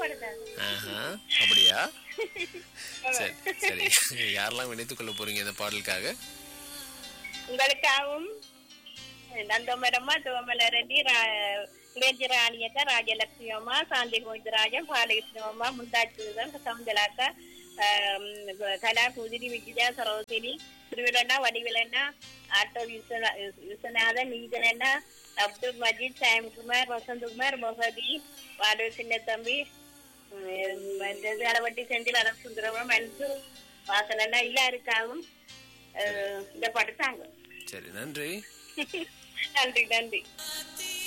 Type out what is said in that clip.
பாடுதாங்க ஆஹா அப்படியா சரி சரி யாரெல்லாம் இணைத்துக் கொள்ள போறீங்க இந்த பாடலுக்காக உங்களுக்காகவும் நந்தமரம்மா தோமலரெட்டி இளைஞ ராணியக்கா ராஜலட்சுமி அம்மா சாந்தி கோவிந்தராஜன் பாலகிருஷ்ண அம்மா முந்தாட்சிதன் சவுந்தலாக்கா ஆம், கலா புதிரி விஜயா சரோசினி திருவிழண்ணா வடிவிலண்ணா ஆட்டோ விஸ்வநா- விஸ்வநாதன் நீதனண்ணா அப்துல் மஜீத் சாம்குமார் வசந்தகுமார் மொஹதி வாடு சின்ன தம்பி அளவட்டி செந்தில் அரசுந்தரவம் மன்சு வாசனண்ணா எல்லாருக்காகவும் அஹ், இந்த பாட்டு தாங்க சரி நன்றி நன்றி நன்றி